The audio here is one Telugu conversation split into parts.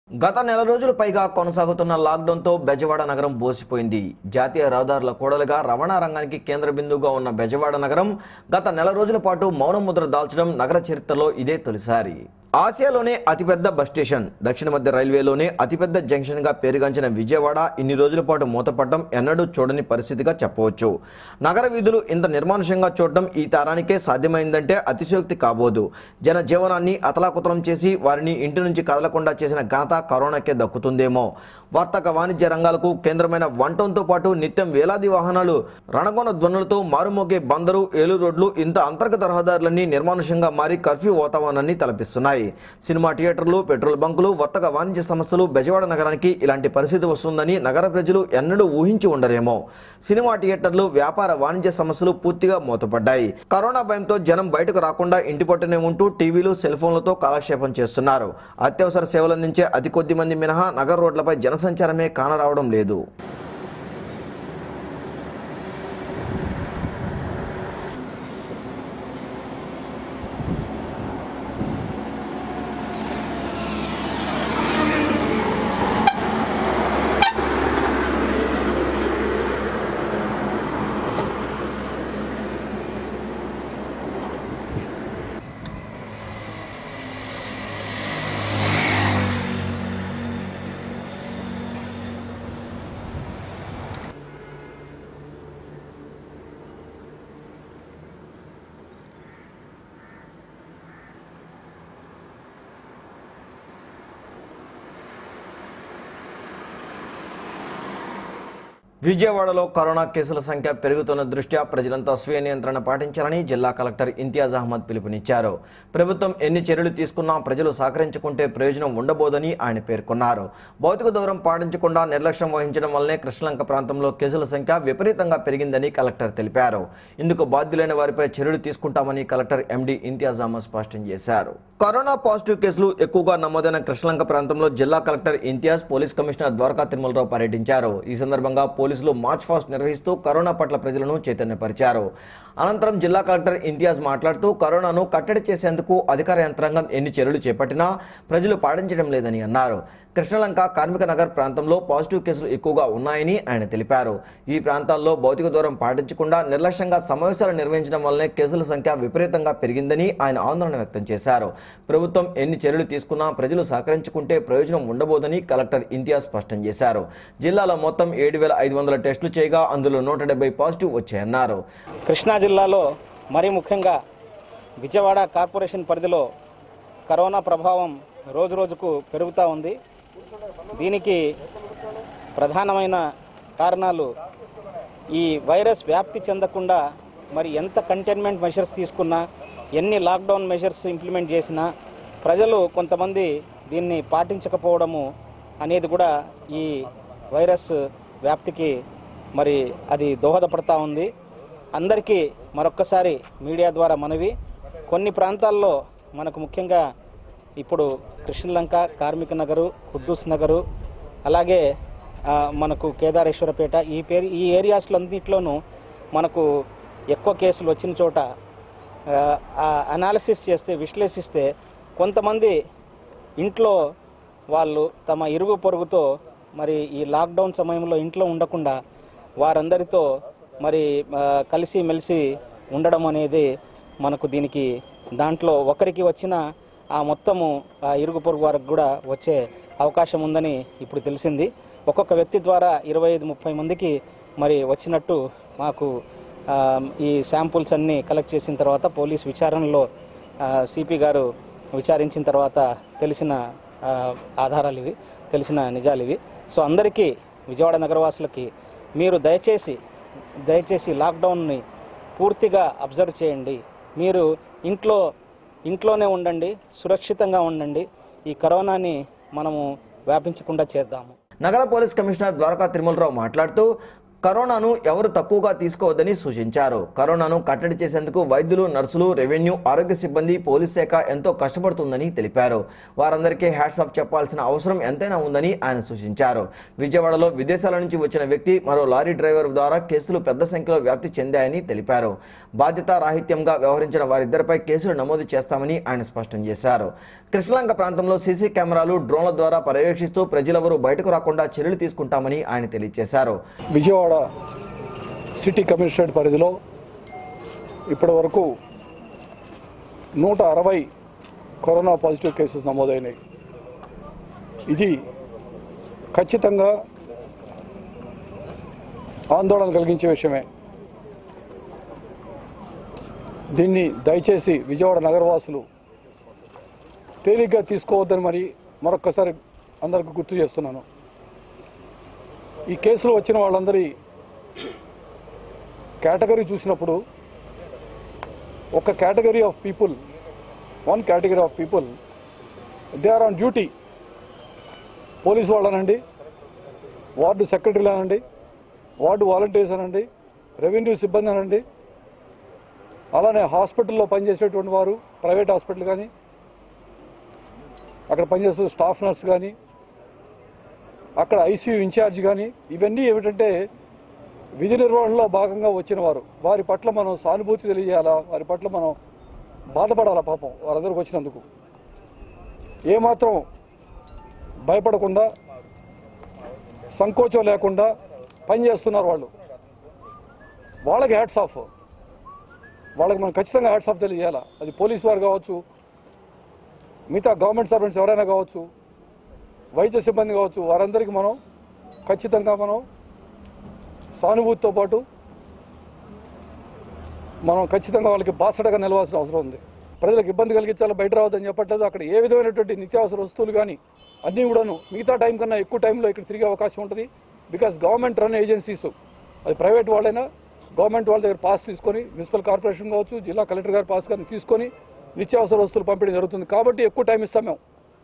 గత నెల రోజుల పైగా కొనసాగుతున్న లాక్డౌన్తో బెజవాడ నగరం బోసిపోయింది జాతీయ రహదారుల కూడలుగా రవాణా రంగానికి కేంద్ర బిందువుగా ఉన్న బెజవాడ నగరం గత నెల రోజుల పాటు మౌన ముద్ర దాల్చడం నగర చరిత్రలో ఇదే తొలిసారి ఆసియాలోనే అతిపెద్ద బస్ స్టేషన్ దక్షిణ మధ్య రైల్వేలోనే అతిపెద్ద జంక్షన్గా పేరుగాంచిన విజయవాడ ఇన్ని రోజుల పాటు మూతపడడం ఎన్నడూ చూడని పరిస్థితిగా చెప్పవచ్చు నగర వీధులు ఇంత నిర్మానుషంగా చూడడం ఈ తరానికే సాధ్యమైందంటే అతిశయోక్తి కాబోదు జన జీవనాన్ని అతలాకుతలం చేసి వారిని ఇంటి నుంచి కదలకుండా చేసిన ఘనత కరోనాకే దక్కుతుందేమో వర్తక వాణిజ్య రంగాలకు కేంద్రమైన వంటంతో పాటు నిత్యం వేలాది వాహనాలు రణగొన ధ్వనులతో మారుమోగే బందరు ఏలూరు రోడ్లు ఇంత అంతర్గత రహదారులన్నీ నిర్మానుషంగా మారి కర్ఫ్యూ వాతావరణాన్ని తలపిస్తున్నాయి సినిమా థియేటర్లు పెట్రోల్ బంకులు వర్తక వాణిజ్య సంస్థలు బెజవాడ నగరానికి ఇలాంటి పరిస్థితి వస్తుందని నగర ప్రజలు ఎన్నడూ ఊహించి ఉండరేమో సినిమా థియేటర్లు వ్యాపార వాణిజ్య సంస్థలు పూర్తిగా మూతపడ్డాయి కరోనా భయంతో జనం బయటకు రాకుండా ఇంటి పట్టునే ఉంటూ టీవీలు సెల్ ఫోన్లతో కాలక్షేపం చేస్తున్నారు అత్యవసర సేవలు అందించే అతి కొద్ది మంది మినహా నగర రోడ్లపై జనసంచారమే కానరావడం లేదు విజయవాడలో కరోనా కేసుల సంఖ్య పెరుగుతున్న దృష్ట్యా ప్రజలంతా స్వీయ నియంత్రణ పాటించాలని జిల్లా కలెక్టర్ ఇంతియాజ్ అహ్మద్ పిలుపునిచ్చారు ప్రభుత్వం ఎన్ని చర్యలు తీసుకున్నా ప్రజలు సహకరించుకుంటే ప్రయోజనం ఉండబోదని ఆయన పేర్కొన్నారు భౌతిక దూరం పాటించకుండా నిర్లక్ష్యం వహించడం వల్లనే కృష్ణలంక ప్రాంతంలో కేసుల సంఖ్య విపరీతంగా పెరిగిందని కలెక్టర్ తెలిపారు ఇందుకు బాధ్యులైన వారిపై చర్యలు తీసుకుంటామని కలెక్టర్ ఎండి ఇంతియాజ్ అహ్మద్ స్పష్టం చేశారు కరోనా పాజిటివ్ కేసులు ఎక్కువగా నమోదైన కృష్ణలంక ప్రాంతంలో జిల్లా collector Imtiaz police commissioner Dwaraka Tirumalarao పర్యటించారు ఈ సందర్భంగా పోలీసులు మార్చ్ ఫాస్ట్ నిర్వహిస్తూ కరోనా పట్ల ప్రజలను చైతన్యపరిచారు అనంతరం జిల్లా కలెక్టర్ ఇంతియాజ్ మాట్లాడుతూ కరోనాను కట్టడి చేసేందుకు అధికార యంత్రాంగం ఎన్ని చర్యలు చేపట్టినా ప్రజలు పాటించడం లేదని అన్నారు కృష్ణలంక కార్మిక నగర్ ప్రాంతంలో పాజిటివ్ కేసులు ఎక్కువగా ఉన్నాయని ఆయన తెలిపారు ఈ ప్రాంతాల్లో భౌతిక దూరం పాటించకుండా నిర్లక్ష్యంగా సమావేశాలు నిర్వహించడం వల్లనే కేసుల సంఖ్య విపరీతంగా పెరిగిందని ఆయన ఆందోళన వ్యక్తం చేశారు ప్రభుత్వం ఎన్ని చర్యలు తీసుకున్నా ప్రజలు సహకరించుకుంటే ప్రయోజనం ఉండబోదని కలెక్టర్ ఇంతియాజ్ స్పష్టం చేశారు జిల్లాలో మొత్తం ఏడు వేల ఐదు వందల టెస్టులు చేయగా అందులో నూట డెబ్బై పాజిటివ్ వచ్చాయన్నారు కృష్ణా జిల్లాలో మరీ ముఖ్యంగా విజయవాడ కార్పొరేషన్ పరిధిలో కరోనా ప్రభావం రోజు రోజుకు పెరుగుతూ ఉంది దీనికి ప్రధానమైన కారణాలు ఈ వైరస్ వ్యాప్తి చెందకుండా మరి ఎంత కంటైన్మెంట్ మెషర్స్ తీసుకున్నా ఎన్ని లాక్డౌన్ మెషర్స్ ఇంప్లిమెంట్ చేసినా ప్రజలు కొంతమంది దీన్ని పాటించకపోవడము అనేది కూడా ఈ వైరస్ వ్యాప్తికి మరి అది దోహదపడతా ఉంది అందరికీ మరొక్కసారి మీడియా ద్వారా మనవి కొన్ని ప్రాంతాల్లో మనకు ముఖ్యంగా ఇప్పుడు కృష్ణలంక కార్మిక నగరు కుద్దూస్ నగరు అలాగే ఆ, మనకు కేదారేశ్వరపేట ఈ పేరు ఈ ఏరియాస్లన్నింటిలోనూ మనకు ఎక్కువ కేసులు వచ్చిన చోట అనాలిసిస్ చేస్తే విశ్లేషిస్తే కొంతమంది ఇంట్లో వాళ్ళు తమ ఇరుగు పొరుగుతో మరి ఈ లాక్డౌన్ సమయంలో ఇంట్లో ఉండకుండా వారందరితో మరి ఆ, కలిసి మెలిసి ఉండడం అనేది మనకు దీనికి దాంట్లో ఒకరికి వచ్చిన ఆ మొత్తము ఆ ఇరుగు పొరుగు వారికి కూడా వచ్చే అవకాశం ఉందని ఇప్పుడు తెలిసింది ఒక్కొక్క వ్యక్తి ద్వారా ఇరవై ఐదు ముప్పై మందికి మరి వచ్చినట్టు మాకు ఆ, ఈ శాంపుల్స్ అన్నీ కలెక్ట్ చేసిన తర్వాత పోలీస్ విచారణలో సిపి గారు విచారించిన తర్వాత తెలిసిన ఆ, ఆధారాలు ఇవి తెలిసిన నిజాలు ఇవి సో అందరికీ విజయవాడ నగరవాసులకి మీరు దయచేసి దయచేసి లాక్డౌన్ని పూర్తిగా అబ్జర్వ్ చేయండి మీరు ఇంట్లో ఇంట్లోనే ఉండండి సురక్షితంగా ఉండండి ఈ కరోనాని మనము వ్యాపించకుండా చేద్దాము నగర పోలీస్ కమిషనర్ ద్వారకా తిరుమలరావు మాట్లాడుతూ కరోనాను ఎవరు తక్కువగా తీసుకోవద్దని సూచించారు కరోనాను కట్టడి చేసేందుకు వైద్యులు నర్సులు రెవెన్యూ ఆరోగ్య సిబ్బంది పోలీస్ శాఖ ఎంతో కష్టపడుతుందని తెలిపారు వారందరికీ హ్యాట్స్ ఆఫ్ చెప్పాల్సిన అవసరం ఎంతైనా ఉందని ఆయన సూచించారు విజయవాడలో విదేశాల నుంచి వచ్చిన వ్యక్తి మరో లారీ డ్రైవర్ ద్వారా కేసులు పెద్ద సంఖ్యలో వ్యాప్తి చెందాయని తెలిపారు బాధ్యతారాహిత్యంగా వ్యవహరించిన వారిద్దరిపై కేసులు నమోదు చేస్తామని ఆయన స్పష్టం చేశారు కృష్ణలంక ప్రాంతంలో సీసీ కెమెరాలు డ్రోన్ల ద్వారా పర్యవేక్షిస్తూ ప్రజలెవరూ బయటకు రాకుండా చర్యలు తీసుకుంటామని ఆయన తెలియజేశారు విజయవాడ సిటీ కమిషనరేట్ పరిధిలో ఇప్పటి వరకు నూట అరవై కరోనా పాజిటివ్ కేసెస్ నమోదైనాయి ఇది ఖచ్చితంగా ఆందోళన కలిగించే విషయమే దీన్ని దయచేసి విజయవాడ నగరవాసులు తేలిగ్గా తీసుకోవద్దని మరి మరొక్కసారి అందరికి గుర్తు చేస్తున్నాను ఈ కేసులో వచ్చిన వాళ్ళందరి కేటగిరీ చూసినప్పుడు ఒక category of people one category of people they are on duty police వాళ్ళనండి వార్డు సెక్రటరీలు అనండి వార్డు వాలంటీర్స్ అనండి రెవెన్యూ సిబ్బంది అనండి అలానే హాస్పిటల్లో పనిచేసేటువంటి వారు ప్రైవేట్ హాస్పిటల్ కానీ అక్కడ పనిచేసే స్టాఫ్ నర్స్ కానీ అక్కడ ఐసీయూ ఇన్ఛార్జ్ కానీ ఇవన్నీ ఏమిటంటే విధి నిర్వహణలో భాగంగా వచ్చిన వారు వారి పట్ల మనం సానుభూతి తెలియజేయాలా వారి పట్ల మనం బాధపడాలా పాపం వారందరికి వచ్చినందుకు ఏమాత్రం భయపడకుండా సంకోచం లేకుండా పనిచేస్తున్నారు వాళ్ళు వాళ్ళకి హ్యాట్స్ ఆఫ్ వాళ్ళకి మనం ఖచ్చితంగా హ్యాట్స్ ఆఫ్ తెలియజేయాలా అది పోలీస్ వారు కావచ్చు మిగతా గవర్నమెంట్ సర్వెంట్స్ ఎవరైనా కావచ్చు వైద్య సిబ్బంది కావచ్చు వారందరికీ మనం ఖచ్చితంగా మనం సానుభూతితో పాటు మనం ఖచ్చితంగా వాళ్ళకి బాసటగా నిలవాల్సిన అవసరం ఉంది ప్రజలకు ఇబ్బంది కలిగించాలి బయట రావద్దని చెప్పట్లేదు అక్కడ ఏ విధమైనటువంటి నిత్యావసర వస్తువులు కానీ అన్నీ కూడాను మిగతా టైం కన్నా ఎక్కువ టైంలో ఇక్కడ తిరిగే అవకాశం ఉంటుంది బికాస్ గవర్నమెంట్ రన్ ఏజెన్సీస్ అది ప్రైవేట్ వాళ్ళైనా గవర్నమెంట్ వాళ్ళ దగ్గర పాస్ తీసుకొని మున్సిపల్ కార్పొరేషన్ కావచ్చు జిల్లా కలెక్టర్ గారి పాస్ కానీ తీసుకొని నిత్యావసర వస్తువులు పంపిణీ జరుగుతుంది కాబట్టి ఎక్కువ టైం ఇస్తాం మేము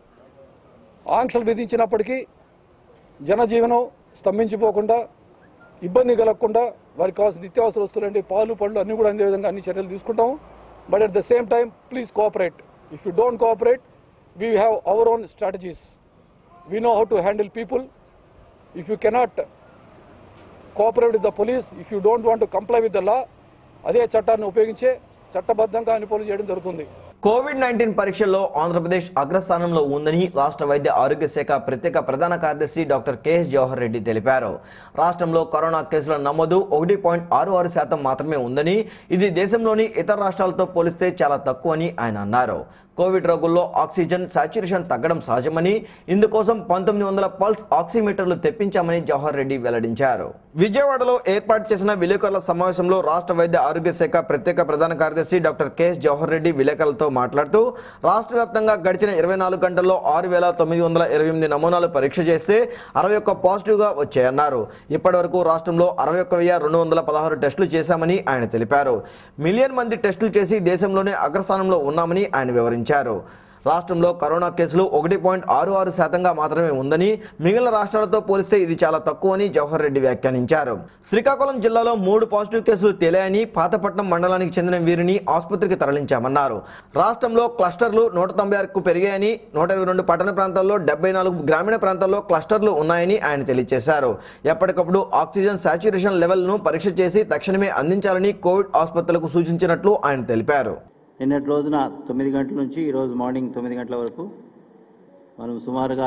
ఆంక్షలు విధించినప్పటికీ జనజీవనం స్తంభించిపోకుండా ఇబ్బంది కలగకుండా వారికి కావాల్సిన నిత్యావసర వస్తువులు అంటే పాలు పళ్ళు అన్ని కూడా అందే విధంగా అన్ని చర్యలు తీసుకుంటాము but at the same time please cooperate if you don't cooperate we have our own strategies we know how to handle people if you cannot cooperate with the police if you don't want to comply with the law అదే చట్టాన్ని ఉపయోగించే చట్టబద్ధంగా అనుపోలు చేయడం జరుగుతుంది కోవిడ్ నైన్టీన్ పరీక్షల్లో ఆంధ్రప్రదేశ్ అగ్రస్థానంలో ఉందని రాష్ట్ర వైద్య ఆరోగ్య శాఖ ప్రత్యేక ప్రధాన కార్యదర్శి డాక్టర్ కెఎస్ జవహర్ రెడ్డి తెలిపారు రాష్ట్రంలో కరోనా కేసుల నమోదు ఒకటి పాయింట్ ఆరు ఆరు శాతం మాత్రమే ఉందని ఇది దేశంలోని ఇతర రాష్ట్రాలతో పోలిస్తే చాలా తక్కువని ఆయన అన్నారు కోవిడ్ రోగుల్లో ఆక్సిజన్ సాచ్యురేషన్ తగ్గడం సహజమని ఇందుకోసం పంతొమ్మిది వందల పల్స్ ఆక్సిమీటర్లు తెప్పించామని జవహర్ రెడ్డి వెల్లడించారు విజయవాడలో ఏర్పాటు చేసిన విలేకరుల సమావేశంలో రాష్ట్ర వైద్య ఆరోగ్య శాఖ ప్రత్యేక ప్రధాన కార్యదర్శి డాక్టర్ కెఎస్ జవహర్ రెడ్డి విలేకరులతో మాట్లాడుతూ రాష్ట్ర వ్యాప్తంగా గడిచిన ఇరవై నాలుగు గంటల్లో ఆరు వేల తొమ్మిది వందల ఇరవై ఎనిమిది నమూనాలు పరీక్ష చేస్తే అరవై ఒక్క పాజిటివ్గా వచ్చాయన్నారు ఇప్పటి వరకు రాష్ట్రంలో అరవై ఒక్క వెయ్యి రెండు వందల పదహారు టెస్టులు చేశామని ఆయన తెలిపారు మిలియన్ మంది టెస్టులు చేసి దేశంలోనే అగ్రస్థానంలో ఉన్నామని ఆయన వివరించారు రాష్ట్రంలో కరోనా కేసులు ఒకటి పాయింట్ ఆరు ఆరు శాతంగా మాత్రమే ఉందని మిగిలిన రాష్ట్రాలతో పోలిస్తే ఇది చాలా తక్కువని జవహర్ రెడ్డి వ్యాఖ్యానించారు శ్రీకాకుళం జిల్లాలో మూడు పాజిటివ్ కేసులు తేలాయని పాతపట్నం మండలానికి చెందిన వీరిని ఆసుపత్రికి తరలించామన్నారు రాష్ట్రంలో క్లస్టర్లు నూట తొంభై ఆరుకు పెరిగాయని నూట ఇరవై రెండు పట్టణ ప్రాంతాల్లో డెబ్బై నాలుగు గ్రామీణ ప్రాంతాల్లో క్లస్టర్లు ఉన్నాయని ఆయన తెలియజేశారు ఎప్పటికప్పుడు ఆక్సిజన్ సాచ్యురేషన్ లెవెల్ను పరీక్ష చేసి తక్షణమే అందించాలని కోవిడ్ ఆసుపత్రులకు సూచించినట్లు ఆయన తెలిపారు నిన్నటి రోజున తొమ్మిది గంటల నుంచి ఈరోజు మార్నింగ్ తొమ్మిది గంటల వరకు మనం సుమారుగా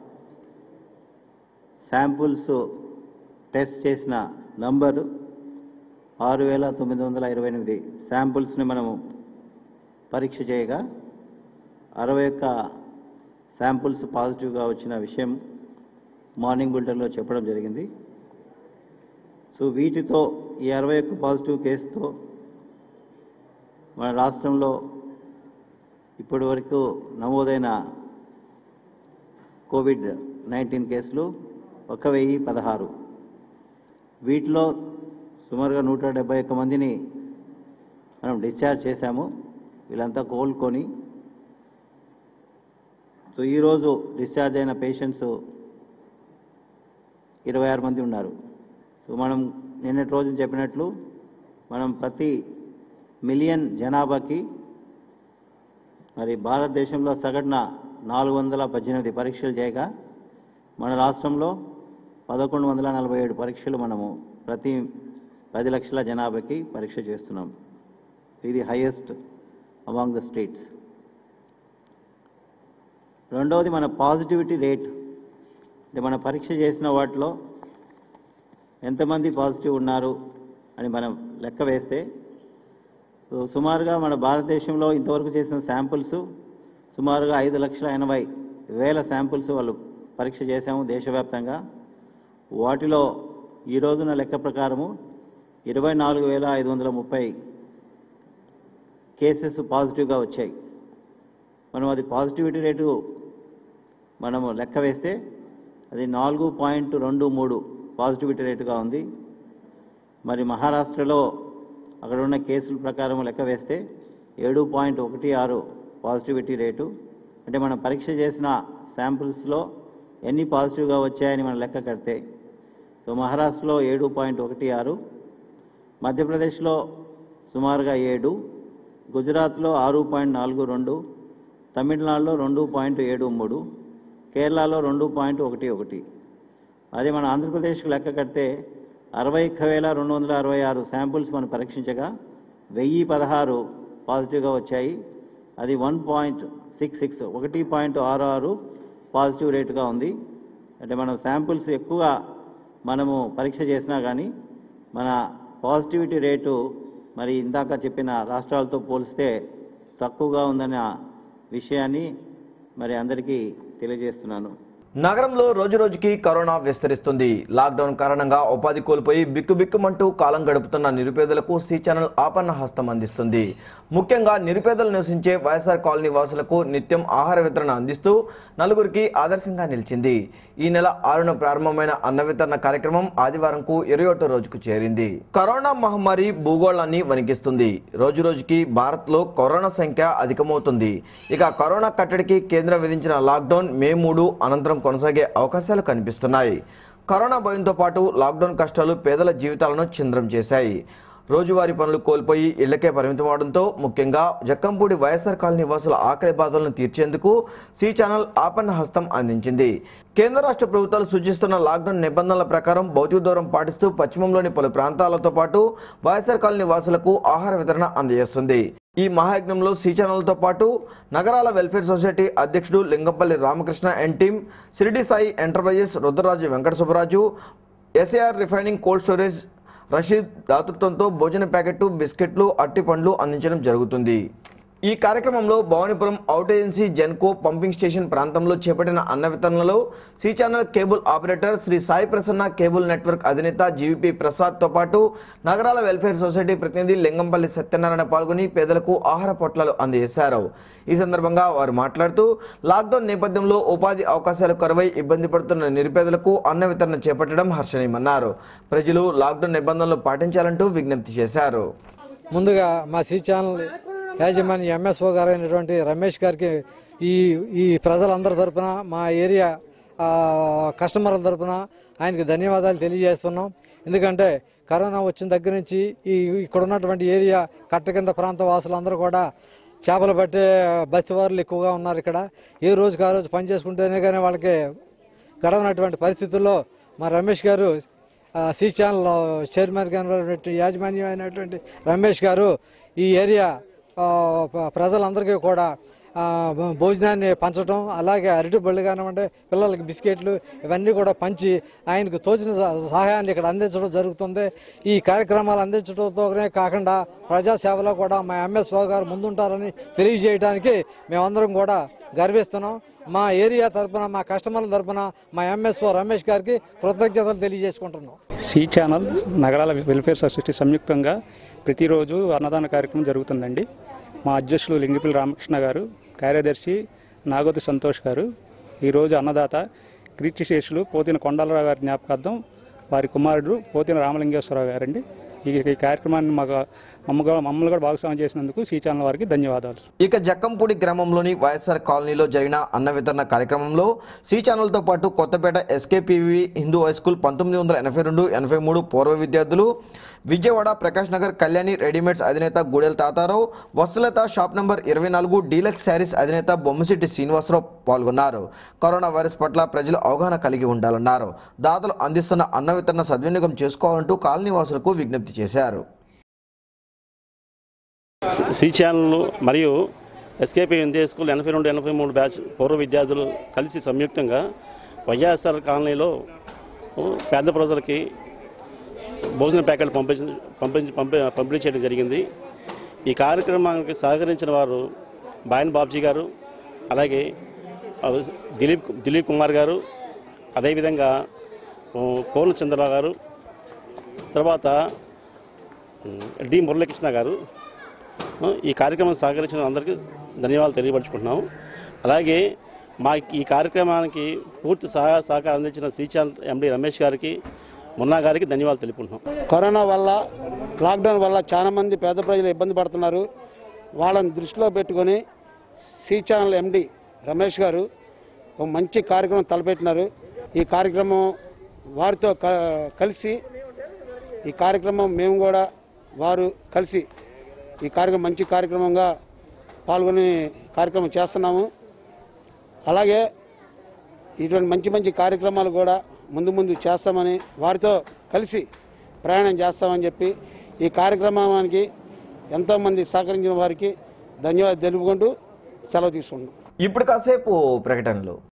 శాంపుల్స్ టెస్ట్ చేసిన నంబరు ఆరు వేల తొమ్మిది వందల ఇరవై ఎనిమిది శాంపుల్స్ని మనము పరీక్ష చేయగా అరవై ఒక్క శాంపుల్స్ పాజిటివ్గా వచ్చిన విషయం మార్నింగ్ బులెటిన్లో చెప్పడం జరిగింది సో వీటితో ఈ అరవై ఒక్క పాజిటివ్ కేసుతో మన రాష్ట్రంలో ఇప్పటి వరకు నమోదైన కోవిడ్ నైన్టీన్ కేసులు ఒక వెయ్యి పదహారు వీటిలో సుమారుగా నూట డెబ్బై ఒక్క మందిని మనం డిశ్చార్జ్ చేశాము వీళ్ళంతా కోలుకొని సో ఈరోజు డిశ్చార్జ్ అయిన పేషెంట్స్ ఇరవై ఆరు మంది ఉన్నారు సో మనం నిన్నటి రోజు చెప్పినట్లు మనం ప్రతి మిలియన్ జనాభాకి మరి భారతదేశంలో సగటున నాలుగు వందల పద్దెనిమిది పరీక్షలు చేయగా మన రాష్ట్రంలో పదకొండు వందల నలభై ఏడు పరీక్షలు మనము ప్రతి పది లక్షల జనాభాకి పరీక్ష చేస్తున్నాం ఇది హైయెస్ట్ అమాంగ్ ద స్టేట్స్ రెండవది మన పాజిటివిటీ రేట్ అంటే మన పరీక్ష చేసిన వాటిలో ఎంతమంది పాజిటివ్ ఉన్నారు అని మనం లెక్క వేస్తే సో సుమారుగా మన భారతదేశంలో ఇంతవరకు చేసిన శాంపుల్స్ సుమారుగా ఐదు లక్షల ఎనభై వేల శాంపుల్స్ వాళ్ళు పరీక్ష చేశాము దేశవ్యాప్తంగా వాటిలో ఈ రోజున లెక్క ప్రకారము ఇరవై నాలుగు వేల ఐదు వందల ముప్పై కేసెస్ పాజిటివ్గా వచ్చాయి మనం అది పాజిటివిటీ రేటు మనము లెక్క వేస్తే అది నాలుగు పాయింట్ రెండు మూడు పాజిటివిటీ రేటుగా ఉంది మరి మహారాష్ట్రలో అక్కడ ఉన్న కేసుల ప్రకారం లెక్క వేస్తే ఏడు పాయింట్ ఒకటి ఆరు పాజిటివిటీ రేటు అంటే మనం పరీక్ష చేసిన శాంపిల్స్లో ఎన్ని పాజిటివ్గా వచ్చాయని మనం లెక్క కడితే సో మహారాష్ట్రలో ఏడు పాయింట్ ఒకటి ఆరు మధ్యప్రదేశ్లో సుమారుగా ఏడు గుజరాత్లో ఆరు పాయింట్ నాలుగు రెండు తమిళనాడులో రెండు పాయింట్ ఏడు మూడు కేరళలో రెండు పాయింట్ ఒకటి ఒకటి అదే మన ఆంధ్రప్రదేశ్కి లెక్క కడితే అరవై ఒక్క వేల రెండు వందల అరవై ఆరు శాంపుల్స్ మనం పరీక్షించగా వెయ్యి పదహారు పాజిటివ్గా వచ్చాయి అది వన్ పాయింట్ సిక్స్ సిక్స్ ఒకటి పాయింట్ ఆరు ఆరు పాజిటివ్ రేటుగా ఉంది అంటే మనం శాంపుల్స్ ఎక్కువ మనము పరీక్ష చేసినా కానీ మన పాజిటివిటీ రేటు మరి ఇందాక చెప్పిన రాష్ట్రాలతో పోలిస్తే తక్కువగా ఉందన్న విషయాన్ని మరి అందరికీ తెలియజేస్తున్నాను నగరంలో రోజురోజుకి కరోనా విస్తరిస్తుంది లాక్డౌన్ కారణంగా ఉపాధి కోల్పోయి బిక్కుబిక్కుమంటూ కాలం గడుపుతున్న నిరుపేదలకు సి ఛానల్ ఆపన్న హస్తం అందిస్తుంది ముఖ్యంగా నిరుపేదలు నివసించే వైఎస్ఆర్ కాలనీ వాసులకు నిత్యం ఆహార వితరణ అందిస్తూ నలుగురికి ఆదర్శంగా నిలిచింది ఈ నెల ఆరున ప్రారంభమైన అన్న వితరణ కార్యక్రమం ఆదివారంకు ఇరవై ఒకటో రోజుకు చేరింది కరోనా మహమ్మారి భూగోళాన్ని వణికిస్తుంది రోజురోజుకి భారత్లో కరోనా సంఖ్య అధికమవుతుంది ఇక కరోనా కట్టడికి కేంద్రం విధించిన లాక్డౌన్ మే మూడు అనంతరం కొనసాగే అవకాశాలు కనిపిస్తున్నాయి కరోనా భయంతో పాటు లాక్డౌన్ కష్టాలు పేదల జీవితాలను ఛిద్రం చేశాయి రోజువారీ పనులు కోల్పోయి ఇళ్లకే పరిమితమవడంతో ముఖ్యంగా జక్కంపూడి వైఎస్ఆర్ కాలనీ వాసుల ఆకలి బాధలను తీర్చేందుకు సి ఛానల్ ఆపన్న హస్తం అందించింది కేంద్ర రాష్ట్ర ప్రభుత్వాలు సూచిస్తున్న లాక్డౌన్ నిబంధనల ప్రకారం భౌతిక దూరం పాటిస్తూ పశ్చిమంలోని పలు ప్రాంతాలతో పాటు వైఎస్ఆర్ కాలనీ వాసులకు ఆహార వితరణ అందజేస్తుంది ఈ మహాయజ్ఞంలో సి ఛానల్తో పాటు నగరాల వెల్ఫేర్ సొసైటీ అధ్యక్షుడు Lingampalli Ramakrishna and team Shirdi Sai enterprises Rudraraju Venkata Subbaraju SAR refining cold storage Rashid దాతృత్వంతో భోజన ప్యాకెట్లు బిస్కెట్లు అట్టిపండ్లు అందించడం జరుగుతుంది ఈ కార్యక్రమంలో Bhavanipuram out agency Genco pumping station ప్రాంతంలో చేపట్టిన అన్న వితరణలో C channel cable operator Shri Sai Prasanna cable network అధినేత జీవీపీ ప్రసాద్తో పాటు నగరాల వెల్ఫేర్ సొసైటీ ప్రతినిధి లింగంపల్లి సత్యనారాయణ పాల్గొని పేదలకు ఆహార పొట్లాలు అందజేశారు ఈ సందర్భంగా వారు మాట్లాడుతూ లాక్డౌన్ నేపథ్యంలో ఉపాధి అవకాశాలు కరువై ఇబ్బంది పడుతున్న నిరుపేదలకు అన్న వితరణ చేపట్టడం హర్షణీయమన్నారు ప్రజలు లాక్డౌన్ నిబంధనలు పాటించాలంటూ విజ్ఞప్తి చేశారు ముందుగా మా సి ఛానల్ యాజమాన్య ఎంఎస్ఓ గారు అయినటువంటి రమేష్ గారికి ఈ ఈ ప్రజలందరి తరపున మా ఏరియా ఆ, కస్టమర్ల తరపున ఆయనకి ధన్యవాదాలు తెలియజేస్తున్నాం ఎందుకంటే కరోనా వచ్చిన దగ్గర నుంచి ఈ ఇక్కడ ఉన్నటువంటి ఏరియా కట్ట కింద ప్రాంత వాసులందరూ కూడా చేపలు పట్టే బస్తివారులు ఎక్కువగా ఉన్నారు ఇక్కడ ఏ రోజుకి ఆ రోజు పని చేసుకుంటేనే కానీ వాళ్ళకి గడవనటువంటి పరిస్థితుల్లో మా రమేష్ గారు ఆ, సి ఛానల్ చైర్మన్ గారు యాజమాన్యం అయినటువంటి రమేష్ గారు ఈ ఏరియా ఆ, ప- ప్రజలందరికీ కూడా ఆ, భో- భోజనాన్ని పంచడం అలాగే అరటి బళ్ళు కానివ్వండి పిల్లలకి బిస్కెట్లు ఇవన్నీ కూడా పంచి ఆయనకు తోచిన సహ- సహాయాన్ని ఇక్కడ అందించడం జరుగుతుంది ఈ కార్యక్రమాలు అందించడంతోనే కాకుండా ప్రజాసేవలో కూడా మా ఎంఎస్ఓ గారు ముందుంటారని తెలియజేయడానికి మేమందరం కూడా గర్విస్తున్నాం మా ఏరియా తరపున మా కస్టమర్ల తరపున మా ఎంఎస్ఓ రమేష్ గారికి కృతజ్ఞతలు తెలియజేసుకుంటున్నాం C channel Nagarala welfare society సంయుక్తంగా ప్రతిరోజు అన్నదాన కార్యక్రమం జరుగుతుందండి మా అధ్యక్షులు లింగిపల్లి రామకృష్ణ గారు కార్యదర్శి నాగోతి సంతోష్ గారు ఈరోజు అన్నదాత కీర్తిశేషులు పోతిన కొండలరావు గారి జ్ఞాపకార్థం వారి కుమారుడు పోతిన రామలింగేశ్వరరావు గారండి ఈ ఈ కార్యక్రమాన్ని మాకు మమ్మగా మమ్మల్ని కూడా భాగస్వామ్యం చేసినందుకు సి ఛానల్ వారికి ధన్యవాదాలు ఇక జక్కంపూడి గ్రామంలోని వైఎస్ఆర్ కాలనీలో జరిగిన అన్న వితరణ కార్యక్రమంలో సి ఛానల్తో పాటు Kothapeta SKPV Hindu high school పంతొమ్మిది వందల ఎనభై రెండు ఎనభై మూడు పూర్వ విద్యార్థులు విజయవాడ ప్రకాష్ నగర్ కళ్యాణి రెడీమేడ్స్ అధినేత గూడెల తాతారావు వస్తులత షాప్ నంబర్ ఇరవై నాలుగు డీలక్స్ శారీస్ అధినేత బొమ్మసిట్టి శ్రీనివాసరావు పాల్గొన్నారు కరోనా వైరస్ పట్ల ప్రజలు అవగాహన కలిగి ఉండాలన్నారు దాతలు అందిస్తున్న అన్న వితరణ సద్వినియోగం చేసుకోవాలంటూ కాలనీ వాసులకు విజ్ఞప్తి చేశారు సి ఛానల్ మరియు ఎస్కేపీ హిందీ స్కూల్ ఎనభై రెండు ఎనభై మూడు బ్యాచ్ పూర్వ విద్యార్థులు కలిసి సంయుక్తంగా వైఎస్ఆర్ కాలనీలో ఉ, పేద ప్రజలకి భోజన ప్యాకెట్లు పంపించి పంపించి పంపి పంపిణీ చేయడం జరిగింది ఈ కార్యక్రమానికి సహకరించిన వారు బాయన్ బాబ్జీ గారు అలాగే ఆ, దిలీప్ దిలీప్ కుమార్ గారు అదేవిధంగా ఉ, కోన చంద్రరావు గారు తర్వాత ఉమ్, డి మురళీకృష్ణ గారు ఆ, ఈ కార్యక్రమం సహకరించిన అందరికీ ధన్యవాదాలు తెలియపరుచుకుంటున్నాం అలాగే మా ఈ కార్యక్రమానికి పూర్తి సహాయ సహకారం అందించిన శ్రీచాంద్ ఎండి రమేష్ గారికి మున్నా గారికి ధన్యవాదాలు తెలుపుకుంటున్నాం కరోనా వల్ల లాక్డౌన్ వల్ల చాలా మంది పేద ప్రజలు ఇబ్బంది పడుతున్నారు వాళ్ళని దృష్టిలో పెట్టుకొని సి ఛానల్ ఎండి రమేష్ గారు ఒక మంచి కార్యక్రమం తలపెట్టినారు ఈ కార్యక్రమం వారితో క- కలిసి ఈ కార్యక్రమం మేము కూడా వారు కలిసి ఈ కార్యక్రమం మంచి కార్యక్రమంగా పాల్గొని కార్యక్రమం చేస్తున్నాము అలాగే ఇటువంటి మంచి మంచి కార్యక్రమాలు కూడా ముందు ముందు చేస్తామని వారితో కలిసి ప్రయాణం చేస్తామని చెప్పి ఈ కార్యక్రమానికి ఎంతోమంది సహకరించిన వారికి ధన్యవాదాలు తెలుపుకుంటూ సెలవు తీసుకుంటున్నాం ఇప్పుడు కాసేపు ప్రకటనలు